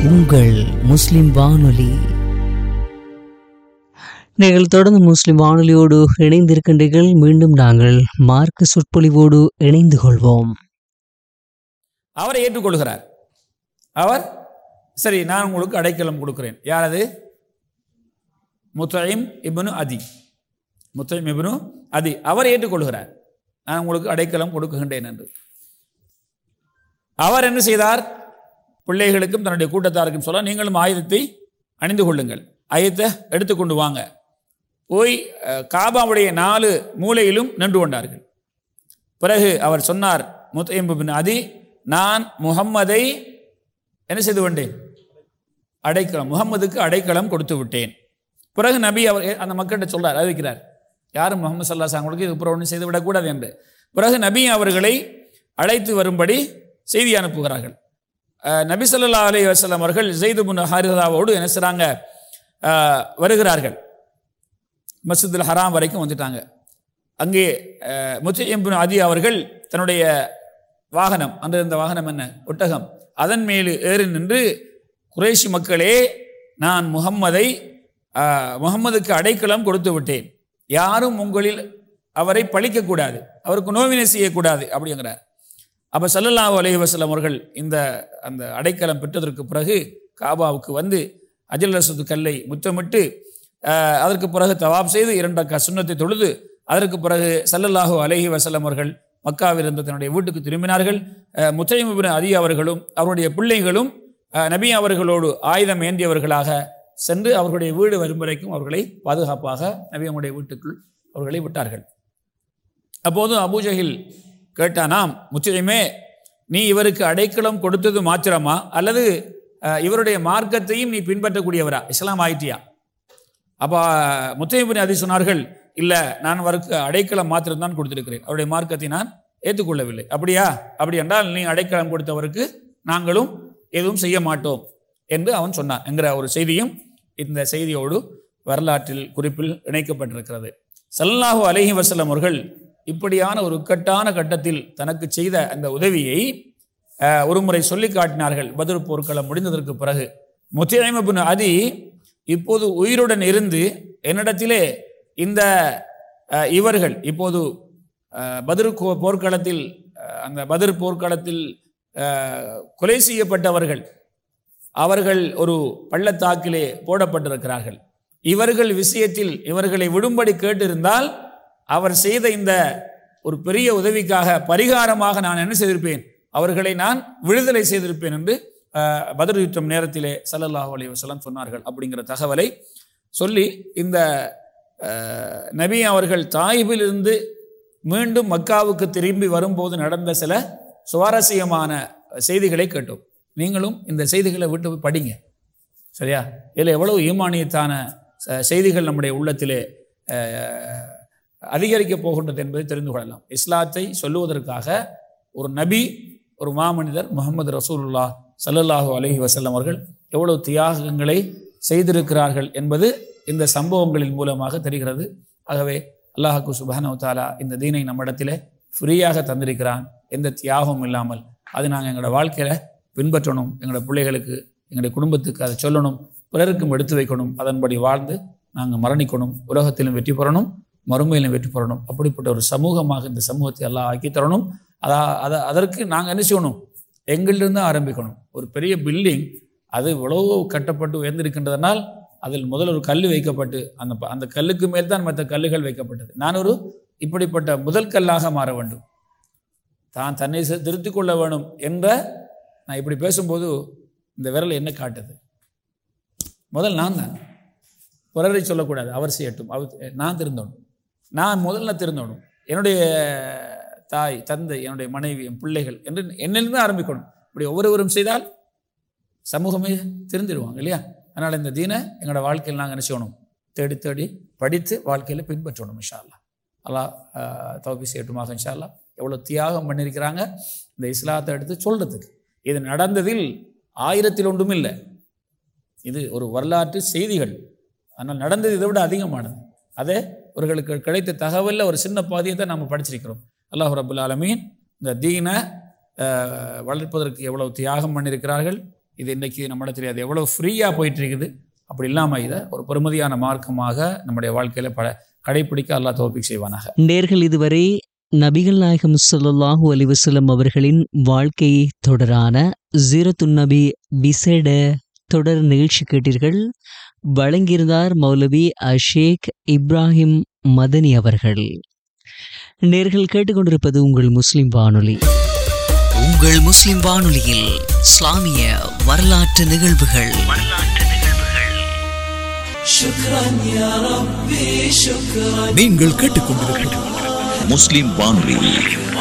உங்கள் முஸ்லிம் வானொலி நீங்கள் தொடர்ந்து முஸ்லிம் வானொலியோடு இணைந்திருக்கின்றீர்கள் மீண்டும் நாங்கள் மார்க்க சொற்பொழிவோடு இணைந்து கொள்வோம் அவரை ஏற்றுக்கொள்கிறார் அவர் சரி நான் உங்களுக்கு அடைக்கலம் கொடுக்கிறேன் யார் அது முத்தைம் இப்னு அதி முத்தைம் இப்னு அதி அவர் ஏற்றுக்கொள்கிறார் நான் உங்களுக்கு அடைக்கலம் கொடுக்குகின்றேன் என்று அவர் என்ன செய்தார் பிள்ளைகளுக்கும் தன்னுடைய கூட்டத்தாருக்கும் சொல்ல நீங்களும் ஆயுதத்தை அணிந்து கொள்ளுங்கள் ஆயுதத்தை எடுத்துக்கொண்டு வாங்க போய் அஹ், காபாவுடைய நாலு மூலையிலும் நின்று கொண்டார்கள் பிறகு அவர் சொன்னார் முத்தையம் பின் அதி நான் முகம்மதை என்ன செய்து கொண்டேன் அடைக்கலம் முகம்மதுக்கு அடைக்கலம் கொடுத்து விட்டேன் பிறகு நபி அவர் அந்த மக்கள்கிட்ட சொல்றார் அறிவிக்கிறார் யாரும் முகமது சல்லாஸ் அவங்களுக்கு இது அப்புறம் ஒன்றும் செய்து விடக்கூடாது என்று பிறகு நபி அவர்களை அழைத்து வரும்படி செய்தி அனுப்புகிறார்கள் அஹ், நபி ஸல்லல்லாஹு அலைஹி வஸல்லம் அவர்கள் ஜெய்து முன் ஹாரிதாவோடு என்ன செய்கிறாங்க அஹ், வருகிறார்கள் மஸ்ஜிதுல் ஹராம் வரைக்கும் வந்துட்டாங்க அங்கே முத்தையம் பின் அதி அவர்கள் தன்னுடைய வாகனம் அந்த இந்த வாகனம் என்ன ஒட்டகம் அதன் மேல் ஏறி நின்று குறைஷி மக்களே நான் முகம்மதை அஹ், முகம்மதுக்கு அடைக்கலம் கொடுத்து விட்டேன் யாரும் உங்களில் அவரை பழிக்கக்கூடாது அவருக்கு நோவினை செய்யக்கூடாது அப்படிங்கிறார் அப்போ ஸல்லல்லாஹு அலைஹி வஸல்லம் அவர்கள் இந்த அந்த அடைக்கலம் பெற்றதற்கு பிறகு காபாவுக்கு வந்து அஜல் ரசத்து கல்லை முத்தமிட்டு அஹ், அதற்கு பிறகு தவாப் செய்து இரண்டு சுண்ணத்தை தொழுது அதற்கு பிறகு ஸல்லல்லாஹு அலைஹி வஸல்லம் அவர்கள் மக்காவில் இருந்த தன்னுடைய வீட்டுக்கு திரும்பினார்கள் அஹ், முத்தைமிபின் அதி அவர்களும் அவருடைய பிள்ளைகளும் அஹ், நபி அவர்களோடு ஆயுதம் ஏந்தியவர்களாக சென்று அவர்களுடைய வீடு வரும் வரைக்கும் அவர்களை பாதுகாப்பாக நபி அவங்களுடைய வீட்டுக்குள் அவர்களை விட்டார்கள் அப்போது அபூஜஹில் கேட்டானாம் முச்சயமே நீ இவருக்கு அடைக்கலம் கொடுத்தது மாத்திரமா அல்லது அஹ், இவருடைய மார்க்கத்தையும் நீ பின்பற்றக்கூடியவரா இஸ்லாம் ஆயிட்டியா அப்போ முத்தையபின் அதி சொன்னார்கள் இல்லை நான் அவருக்கு அடைக்கலம் மாத்திரம் தான் கொடுத்திருக்கிறேன் அவருடைய மார்க்கத்தை நான் ஏற்றுக்கொள்ளவில்லை அப்படியா அப்படி என்றால் நீ அடைக்கலம் கொடுத்தவருக்கு நாங்களும் எதுவும் செய்ய மாட்டோம் என்று அவன் சொன்னான் என்கிற ஒரு செய்தியும் இந்த செய்தியோடு வரலாற்றில் குறிப்பில் இணைக்கப்பட்டிருக்கிறது ஸல்லல்லாஹு அலைஹி வஸல்லம் அவர்கள் இப்படியான ஒரு இக்கட்டான கட்டத்தில் தனக்கு செய்த அந்த உதவியை அஹ், ஒருமுறை சொல்லி காட்டினார்கள் பத்ர் போர்க்களம் முடிந்ததற்கு பிறகு முத்தியமிபின் அதி இப்போது உயிருடன் இருந்து என்னிடத்திலே இந்த அஹ், இவர்கள் இப்போது அஹ், பத்ர் கோ- போர்க்களத்தில் அஹ், அந்த பத்ர் போர்க்களத்தில் அஹ், கொலை செய்யப்பட்டவர்கள் அவர்கள் ஒரு பள்ளத்தாக்கிலே போடப்பட்டிருக்கிறார்கள் இவர்கள் விஷயத்தில் இவர்களை விடும்படி கேட்டிருந்தால் அவர் செய்த இந்த ஒரு பெரிய உதவிக்காக பரிகாரமாக நான் என்ன செய்திருப்பேன் அவர்களை நான் விடுதலை செய்திருப்பேன் என்று அஹ், பத்ர் யுத்தம் நேரத்திலே ஸல்லல்லாஹு அலைஹி வஸல்லம் சொன்னார்கள் அப்படிங்கிற தகவலை சொல்லி இந்த அஹ், நபி அவர்கள் தாயிபிலிருந்து மீண்டும் மக்காவுக்கு திரும்பி வரும்போது நடந்த சில சுவாரஸ்யமான செய்திகளை கேட்டோம் நீங்களும் இந்த செய்திகளை விட்டு போய் படிங்க சரியா இதில் எவ்வளவு ஈமானியத்தான ச- செய்திகள் நம்முடைய உள்ளத்திலே அஹ், அதிகரிக்கப் போகின்றது என்பதை தெரிந்து கொள்ளலாம் இஸ்லாத்தை சொல்லுவதற்காக ஒரு நபி ஒரு மாமனிதர் முகமது ரசூலுல்லாஹ் ஸல்லல்லாஹு அலைஹி வஸல்லம் அவர்கள் எவ்வளவு தியாகங்களை செய்திருக்கிறார்கள் என்பது இந்த சம்பவங்களின் மூலமாக தெரிகிறது ஆகவே அல்லாஹுக்கு சுபஹானஹு தாலா இந்த தீனை நம்மிடத்திலே ஃப்ரீயாக தந்திருக்கிறான் எந்த தியாகமும் இல்லாமல் அது நாங்கள் எங்களோட வாழ்க்கையில் பின்பற்றணும் எங்களோட பிள்ளைகளுக்கு எங்களுடைய குடும்பத்துக்கு அதை சொல்லணும் பிறருக்கும் எடுத்து வைக்கணும் அதன்படி வாழ்ந்து நாங்கள் மரணிக்கணும் உலகத்திலும் வெற்றி பெறணும் மறுமையிலும் வெற்றி பெறணும் அப்படிப்பட்ட ஒரு சமூகமாக இந்த சமூகத்தை எல்லாம் ஆக்கி தரணும் அதா அதை அதற்கு நாங்கள் என்ன செய்யணும் எங்களிலிருந்து ஆரம்பிக்கணும் ஒரு பெரிய பில்டிங் அது இவ்வளவு கட்டப்பட்டு உயர்ந்திருக்கின்றதனால் அதில் முதல் ஒரு கல் வைக்கப்பட்டு அந்த ப- அந்த கல்லுக்கு மேல் தான் மற்ற கல்லுகள் வைக்கப்பட்டது நான் ஒரு இப்படிப்பட்ட முதல் கல்லாக மாற வேண்டும் தான் தன்னை செ- திருத்திக் கொள்ள வேணும் என்ற நான் இப்படி பேசும்போது இந்த விரல் என்ன காட்டுது முதல் நான் தான் பிறரை சொல்லக்கூடாது அவர் செய்யட்டும் அவர் நான் திருந்தணும் நான் முதல்ல திருந்தணும் என்னுடைய தாய் தந்தை என்னுடைய மனைவி என் பிள்ளைகள் என்று என்னிலிருந்து ஆரம்பிக்கணும் இப்படி ஒவ்வொருவரும் செய்தால் சமூகமே திருந்திடுவாங்க இல்லையா அதனால் இந்த தீனை எங்களோட வாழ்க்கையில் நாங்கள் என்ன செய்யணும் தேடி தேடி படித்து வாழ்க்கையில் பின்பற்றணும் இன்ஷா அல்லாஹ் அல்லாஹ் தௌபி செய்யட்டுமாக இன்ஷா அல்லாஹ் எவ்வளோ தியாகம் பண்ணியிருக்கிறாங்க இந்த இஸ்லாத்தை எடுத்து சொல்கிறதுக்கு இது நடந்ததில் ஆயிரத்தில் ஒன்றும் இல்லை இது ஒரு வரலாற்று செய்திகள் ஆனால் நடந்தது இதை விட அதிகமானது அதே அவர்களுக்கு கிடைத்த தகவலில் ஒரு சின்ன பாதியை தான் நம்ம படிச்சிருக்கிறோம் அல்லாஹ் ரபுல் ஆலமீன் இந்த தீனை அஹ், வளர்ப்பதற்கு எவ்வளவு தியாகம் பண்ணியிருக்கிறார்கள் இது இன்றைக்கி நம்மிடத்தில் அது எவ்வளோ ஃப்ரீயாக போயிட்டு இருக்குது அப்படி இல்லாமல் இதை ஒரு பெருமதியான மார்க்கமாக நம்முடைய வாழ்க்கையில் பல கடைப்பிடிக்க அல்லாஹ் தோப்பிக் செய்வானாக நேர்கள் இதுவரை நபிகள் நாயகம் ஸல்லல்லாஹு அலைஹி வஸல்லம் அவர்களின் வாழ்க்கை தொடரான ஜீரத்துன் நபி விசேட தொடர் நிகழ்ச்சி கேட்டீர்கள் வழங்கியிருந்தார் மௌலவி அஷேக் இப்ராஹிம் மதனி அவர்கள் நேர்கள் கேட்டுக்கொண்டிருப்பது உங்கள் முஸ்லிம் வானொலி உங்கள் முஸ்லிம் வானொலியில் இஸ்லாமிய வரலாற்று நிகழ்வுகள் நீங்கள் கேட்டுக்கொண்டிருப்பது முஸ்லிம் வானொலி